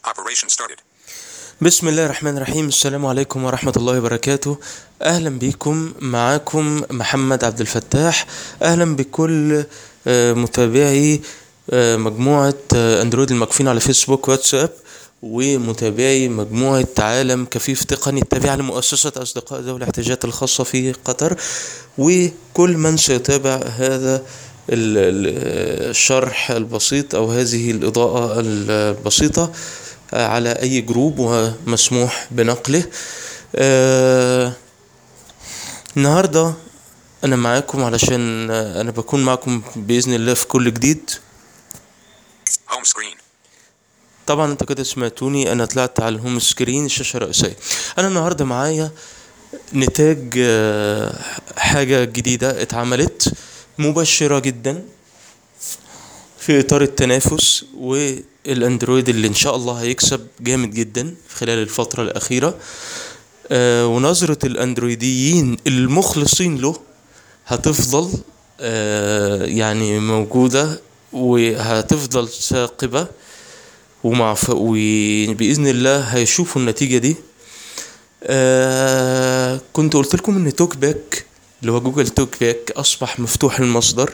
Operation started. بسم الله الرحمن الرحيم السلام عليكم ورحمة الله وبركاته أهلا بكم معاكم محمد عبد الفتاح أهلا بكل آه، متابعي آه، مجموعة آه، أندرويد المكفين على فيسبوك واتساب ومتابعي مجموعة عالم كفيف تقني التابعة لمؤسسة أصدقاء ذوي الاحتياجات الخاصة في قطر وكل من سيتابع هذا ال- ال- الشرح البسيط أو هذه الإضاءة البسيطة على أي جروب ومسموح بنقله آه، النهاردة أنا معاكم علشان آه، أنا بكون معكم بإذن الله في كل جديد Home screen. طبعا انت كده سمعتوني انا طلعت على الهوم سكرين الشاشة الرئيسية انا النهاردة معايا نتاج آه، حاجة جديدة اتعملت مبشرة جدا في اطار التنافس والاندرويد اللي ان شاء الله هيكسب جامد جدا خلال الفترة الاخيرة آه، ونظرة الاندرويديين المخلصين له هتفضل آه، يعني موجودة وهتفضل ثاقبة ومع ف... وبإذن الله هيشوفوا النتيجة دي آه كنت قلت لكم ان توك باك اللي هو جوجل توك باك اصبح مفتوح المصدر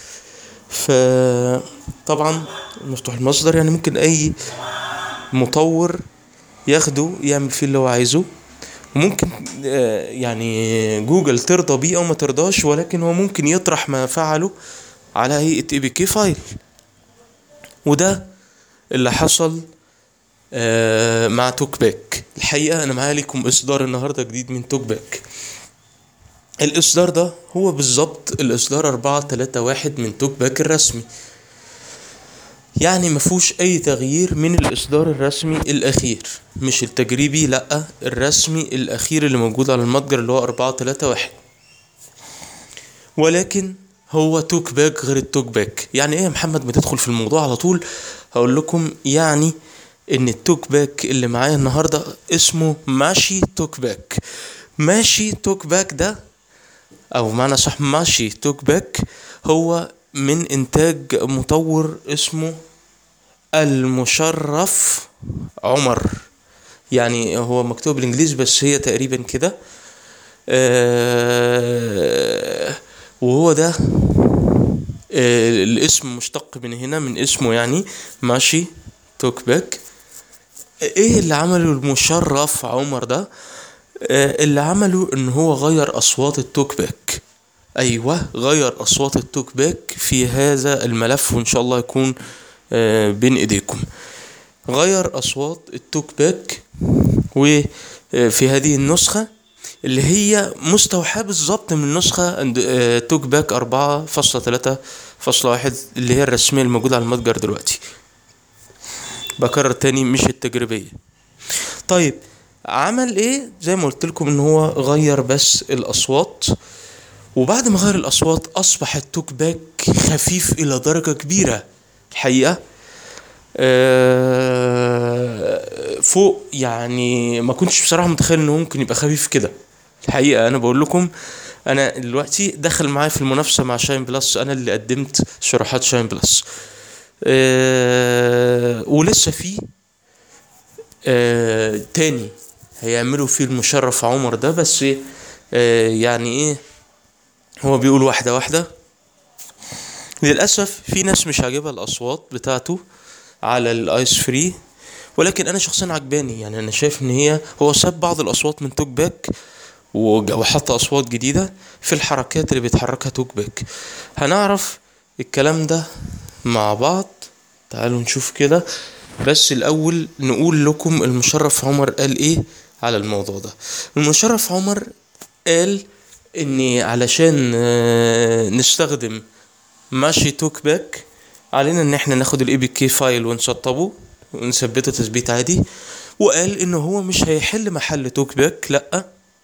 فطبعا مفتوح المصدر يعني ممكن اي مطور ياخده يعمل فيه اللي هو عايزه وممكن آه، يعني جوجل ترضى بيه او ما ترضاش ولكن هو ممكن يطرح ما فعله على هيئة اي بي كي فايل وده اللي حصل آه، مع توك باك الحقيقة أنا معايا لكم إصدار النهاردة جديد من توك باك الإصدار ده هو بالظبط الإصدار أربعة تلاتة واحد من توك باك الرسمي يعني مفهوش أي تغيير من الإصدار الرسمي الأخير مش التجريبي لأ الرسمي الأخير اللي موجود على المتجر اللي هو أربعة تلاتة واحد ولكن هو توك باك غير التوك باك يعني ايه يا محمد ما تدخل في الموضوع على طول هقول لكم يعني ان التوك باك اللي معايا النهارده اسمه ماشي توك باك ماشي توك باك ده او معنى صح ماشي توك باك هو من انتاج مطور اسمه المشرف عمر يعني هو مكتوب بالانجليزي بس هي تقريبا كده آه، وهو ده آه، الاسم مشتق من هنا من اسمه يعني ماشي توك باك ايه اللي عمله المشرف عمر ده آه، اللي عمله ان هو غير اصوات التوك باك ايوه غير اصوات التوك باك في هذا الملف وان شاء الله يكون آه، بين ايديكم غير اصوات التوك باك وفي هذه النسخة اللي هي مستوحاة بالظبط من النسخة عند آه، توك باك أربعة فاصلة تلاتة فاصلة واحد اللي هي الرسمية الموجودة على المتجر دلوقتي بكرر تاني مش التجريبية طيب عمل ايه زي ما قلت لكم ان هو غير بس الاصوات وبعد ما غير الاصوات اصبح التوك باك خفيف الى درجة كبيرة الحقيقة آه، فوق يعني ما كنتش بصراحة متخيل انه ممكن يبقى خفيف كده الحقيقة انا بقول لكم انا دلوقتي دخل معايا في المنافسة مع شاين بلس انا اللي قدمت شروحات شاين بلس آه، ولسه في آه، تاني هيعملوا فيه المشرف عمر ده بس آه، يعني ايه هو بيقول واحدة واحدة للأسف في ناس مش عاجبها الأصوات بتاعته على الآيس فري ولكن أنا شخصيا عجباني يعني أنا شايف إن هي هو ساب بعض الأصوات من توك باك وج- وحط أصوات جديدة في الحركات اللي بيتحركها توك باك هنعرف الكلام ده مع بعض تعالوا نشوف كده بس الأول نقول لكم المشرف عمر قال إيه على الموضوع ده المشرف عمر قال إن علشان آه، نستخدم ماشي توك باك علينا ان احنا ناخد الاي بي كي فايل ونسطبه ونثبته تثبيت عادي وقال ان هو مش هيحل محل توك باك لا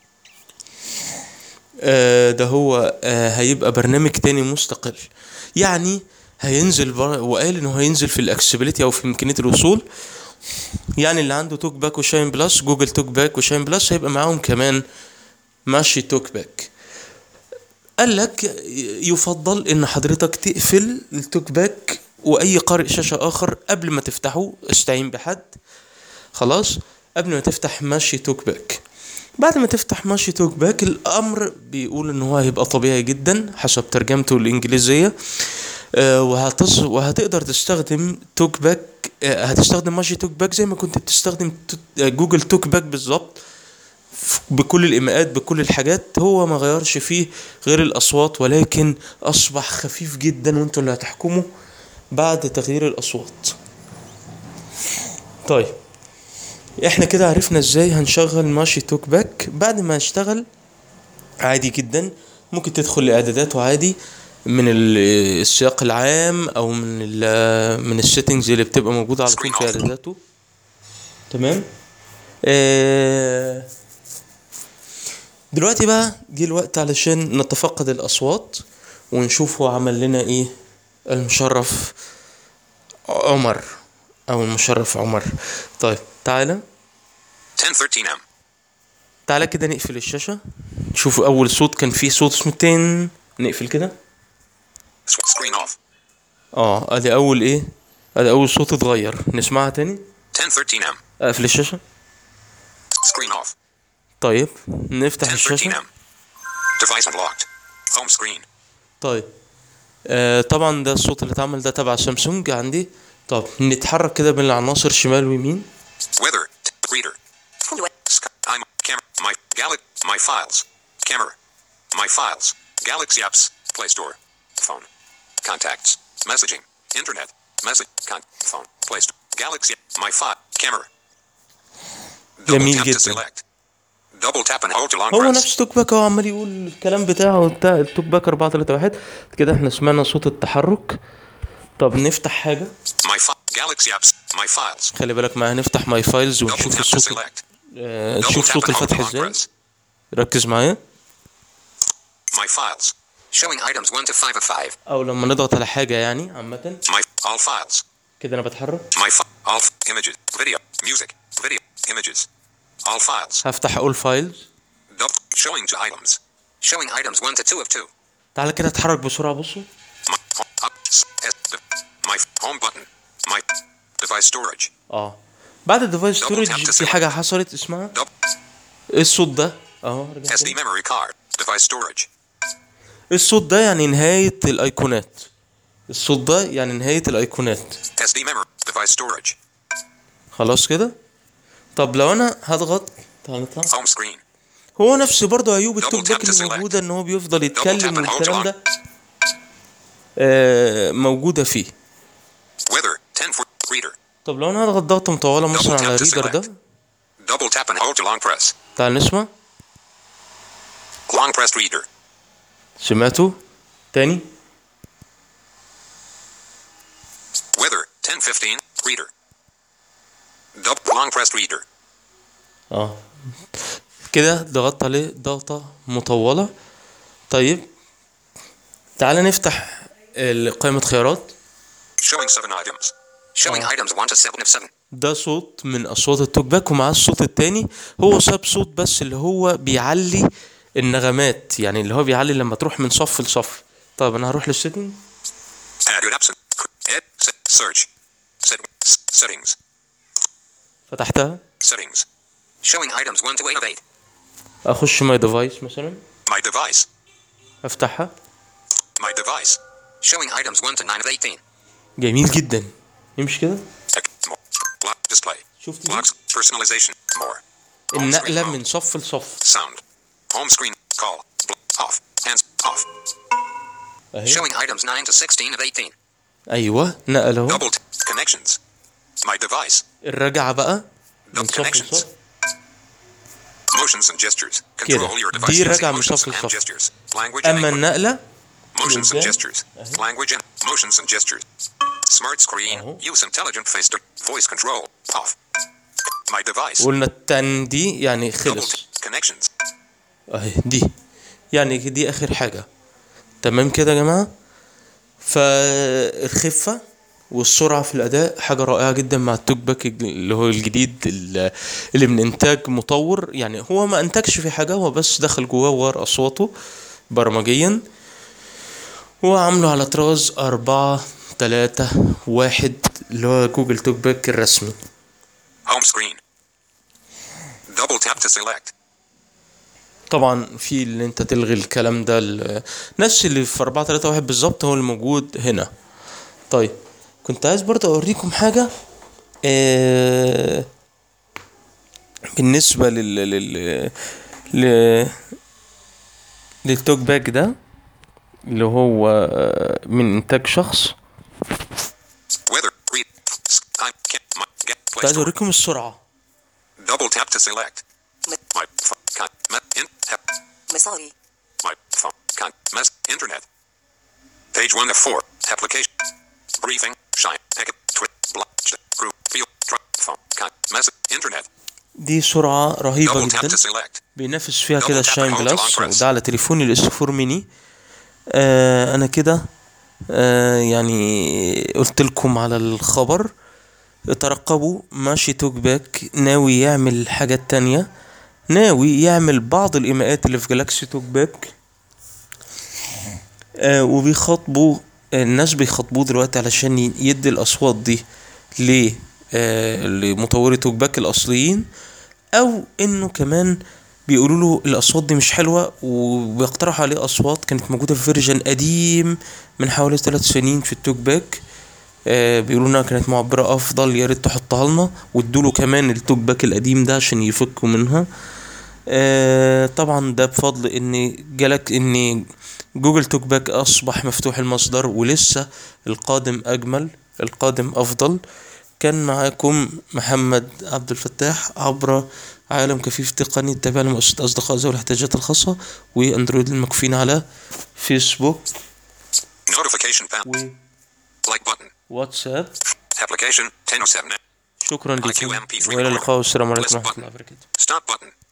آه، ده هو آه، هيبقى برنامج تاني مستقل يعني هينزل بر... وقال انه هينزل في الاكسبيليتي او في امكانيه الوصول يعني اللي عنده توك باك وشاين بلس جوجل توك باك وشاين بلس هيبقى معاهم كمان ماشي توك باك قال لك يفضل ان حضرتك تقفل التوك باك واي قارئ شاشه اخر قبل ما تفتحه استعين بحد خلاص قبل ما تفتح ماشي توك باك بعد ما تفتح ماشي توك باك الامر بيقول ان هو هيبقى طبيعي جدا حسب ترجمته الانجليزيه آه، وهتص... وهتقدر تستخدم توك باك آه، هتستخدم ماشي توك باك زي ما كنت بتستخدم تو- آه، جوجل توك باك بالظبط ف- بكل الايماءات بكل الحاجات هو ما غيرش فيه غير الاصوات ولكن اصبح خفيف جدا وانتوا اللي هتحكموا بعد تغيير الاصوات طيب احنا كده عرفنا ازاي هنشغل ماشي توك باك بعد ما اشتغل عادي جدا ممكن تدخل لاعداداته عادي من ال- السياق العام او من ال من السيتنجز اللي بتبقى موجوده على طول في اعداداته تمام آه دلوقتي بقى جه الوقت علشان نتفقد الاصوات ونشوف هو عمل لنا ايه المشرف عمر او المشرف عمر طيب تعالى 1013 M. تعالى كده نقفل الشاشة نشوف أول صوت كان فيه صوت اسمه تين نقفل كده S- Screen off. اه ادي أول ايه ادي أول صوت اتغير نسمعها تاني 1013 M. اقفل الشاشة Screen off. طيب نفتح 1013 الشاشة M. Device unlocked. Home screen. طيب آه طبعا ده الصوت اللي اتعمل ده تبع سامسونج عندي طب نتحرك كده بين العناصر شمال ويمين Weather. T- Reader. Sky. I'm camera. My Galaxy. My files. Camera. My files. Galaxy apps. Play Store. Phone. Contacts. Messaging. Internet. Message. Con. Phone. Play Store. Galaxy. My file. Camera. Double جميل tap to جدا. select. Double tap and hold to long هو press. نفس توك باك هو عمال يقول الكلام بتاعه بتاع التوك باك 4 3 1 كده احنا سمعنا صوت التحرك طب نفتح حاجة My fi- Galaxy apps. My files. خلي بالك معايا هنفتح ماي فايلز Double ونشوف tap to الصوت select. آه، Double نشوف tap صوت and hold to الفتح long ازاي press. ركز معايا My files. Showing items 1 to 5 of 5. او لما نضغط على حاجة يعني عامة My all files. كده انا بتحرك My fi- all f- images, video, music, video, images, all files. هفتح اول فايلز Double showing to items. Showing items 1 to 2 of 2. تعالى كده اتحرك بسرعة بصوا My home, up, s- s- d- my f- home button. My device storage. اه بعد الديفايس Double tap ستورج to في select. حاجة حصلت اسمها Double ايه الصوت ده اهو رجع SD تاني. memory card. Device storage. ايه الصوت ده يعني نهاية الايقونات الصوت ده يعني نهاية الايقونات SD memory. Device storage. خلاص كده طب لو انا هضغط تعالى نطلع Home screen. هو نفس برضه عيوب Double التوك tap باك to اللي select. موجودة ان هو بيفضل tap يتكلم and hold والكلام on. ده آه موجودة فيه Weather. 10 for reader. طب لو انا هضغط ضغطة مطولة مثلا tap على to الريدر ده select. Double tap and hold to long press. تعال نسمع Long pressed reader. سمعته تاني Weather. 1015. Reader. Double long pressed reader. اه كده ضغطت عليه ضغطة مطولة طيب تعال نفتح ال- قائمة خيارات Showing 7 items. Showing items 1 to 7 of 7. ده صوت من اصوات التوك باك ومعاه الصوت التاني هو ساب صوت بس اللي هو بيعلي النغمات يعني اللي هو بيعلي لما تروح من صف لصف طيب انا هروح للسيتنج Add your apps. Add. Set. Search. Set. s- Settings. فتحتها Settings. Showing items 1 to 8 of 8. اخش ماي ديفايس مثلا My device. افتحها My device. Showing items 1 to 9 of 18. جميل جدا يمشي كده Tech. More. Block display. شفت دي؟ Blocks. Personalization. More. Home النقلة screen من mode. صف لصف Sound. Home screen. Call. Bl- off. Hands. Off. اهي Showing items 9 to 16 of 18. ايوه نقل اهو Double. T- connections. My device. الرجعة بقى من Double صف connections. لصف Motions and gestures. كده. Control your دي device using راجعة من motions صف and لصف. gestures. Language and اما input. النقلة Motions and لقدام. gestures. Language and motions and gestures. Smart screen. أهو. Use intelligent face to voice control. Off. My device. قلنا التن دي يعني Double خلص t- connections. اهي دي يعني دي اخر حاجة تمام كده يا جماعة فالخفة والسرعة في الأداء حاجة رائعة جدا مع التوك باك الج- اللي هو الجديد ال- اللي من إنتاج مطور يعني هو ما أنتجش في حاجة هو بس دخل جواه وغير أصواته برمجيا هو عامله على طراز أربعة تلاتة واحد اللي هو جوجل توك باك الرسمي Home screen. Double tap to select. طبعا في اللي انت تلغي الكلام ده ال- نفس اللي في 4 3 1 بالظبط هو الموجود هنا طيب كنت عايز برضه اوريكم حاجة آه بالنسبة لل لل ل للتوك باك ده اللي هو آه، من انتاج شخص Weather. Read. S- Time. Cam- my, get. كنت Play عايز Store. اوريكم السرعة Double tap to select. My phone. Con. Me- in. Tap. مصاري My phone. Con. Mess. Internet. Page 1 of 4. Application. Briefing. Shine. Ticket. Twit. Block. sh- Group. Field. Truck. Phone. Con. Message. Internet. دي سرعة رهيبة Double tap جدا to select. بينافس فيها Double كده tap الشاين and hold to جلاس long press. وده على تليفوني الاس 4 ميني آه انا كده آه يعني قلت لكم على الخبر ترقبوا ماشي توك باك ناوي يعمل حاجات تانية ناوي يعمل بعض الايماءات اللي في جالاكسي توك باك آه وبيخاطبوا الناس بيخاطبوه دلوقتي علشان ي- يدي الاصوات دي ل آه لمطوري توك باك الاصليين او انه كمان بيقولوا له الاصوات دي مش حلوه وبيقترحوا عليه اصوات كانت موجوده في فيرجن قديم من حوالي ثلاث سنين في التوك باك آه بيقولوا انها كانت معبره افضل يا ريت تحطها لنا وادوا له كمان التوك باك القديم ده عشان يفكوا منها آه طبعا ده بفضل ان جالك ان جوجل توك باك اصبح مفتوح المصدر ولسه القادم اجمل القادم افضل كان معاكم محمد عبد الفتاح عبر عالم كفيف تقني تابع لمؤسسة أصدقاء ذوي الاحتياجات الخاصة وأندرويد المكفين على فيسبوك Notification panel. Like button. وواتساب Application 1007. شكرا لكم IQMP3 وإلى اللقاء والسلام عليكم List ورحمة button. الله وبركاته Stop button.